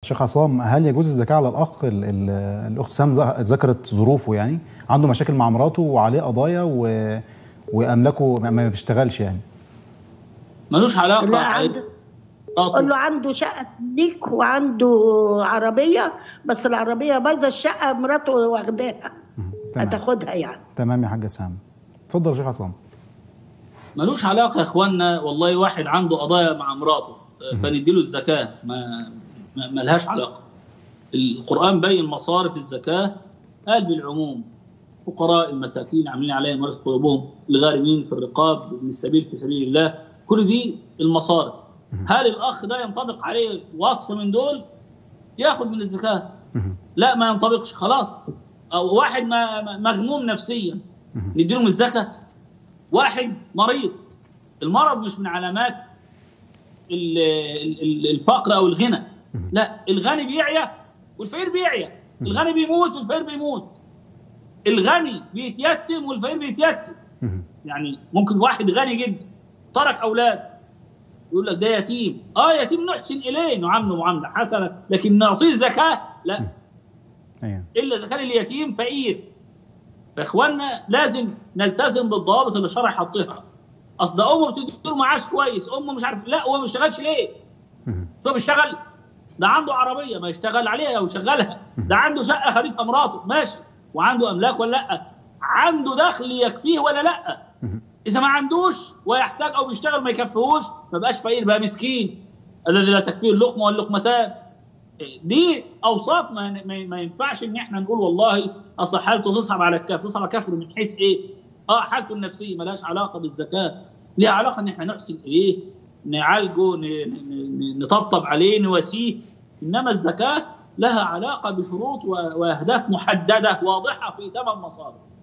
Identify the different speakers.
Speaker 1: شيخ عصام هل يجوز الزكاه على الاخ ال- ال- الاخت سام ذ- ذكرت ظروفه يعني عنده مشاكل مع مراته وعليه قضايا و... واملاكه ما- ما بيشتغلش يعني
Speaker 2: ملوش علاقه
Speaker 3: لا
Speaker 2: عليه
Speaker 3: عنده
Speaker 2: مراته.
Speaker 3: قول له عنده شقه ليك وعنده عربيه بس العربيه بايظه الشقه مراته واخداها
Speaker 1: تمام
Speaker 3: هتاخدها يعني
Speaker 1: تمام يا حاج سام اتفضل يا شيخ عصام
Speaker 2: ملوش علاقه يا اخوانا والله واحد عنده قضايا مع مراته فنديله الزكاه ما ما ما لهاش علاقه القران بين مصارف الزكاه قال بالعموم فقراء المساكين عاملين عليهم ورث قلوبهم الغارمين في الرقاب من السبيل في سبيل الله كل دي المصارف هل الاخ ده ينطبق عليه وصف من دول ياخد من الزكاه لا ما ينطبقش خلاص او واحد ما ما- مغموم نفسيا نديله من الزكاه واحد مريض المرض مش من علامات ال- ال- ال- الفقر او الغنى لا الغني بيعيا والفقير بيعيا الغني بيموت والفقير بيموت الغني بيتيتم والفقير بيتيتم يعني ممكن واحد غني جدا ترك اولاد يقول لك ده يتيم اه يتيم نحسن اليه نعامله معامله حسنه لكن نعطيه زكاه لا
Speaker 1: ايوه
Speaker 2: الا اذا كان اليتيم فقير فاخواننا لازم نلتزم بالضوابط اللي الشرع حاطها اصل ده امه بتدي له معاش كويس امه مش عارف لا هو ما بيشتغلش ليه؟ هو بيشتغل ده عنده عربيه ما يشتغل عليها ويشغلها ده عنده شقه خدتها مراته ماشي وعنده املاك ولا لا عنده دخل يكفيه ولا لا اذا ما عندوش ويحتاج او بيشتغل ما يكفيهوش ما بقاش فقير بقى مسكين الذي لا تكفيه اللقمه واللقمتان دي اوصاف ما, ما, ما ينفعش ان احنا نقول والله اصل حالته تصعب على الكافر تصعب على الكافر من حيث ايه؟ اه حالته النفسيه ملهاش علاقه بالزكاه ليها علاقه ان احنا نحسن اليه نعالجه ن- ن- ن- نطبطب عليه نواسيه انما الزكاه لها علاقه بشروط و- واهداف محدده واضحه في ثمان مصادر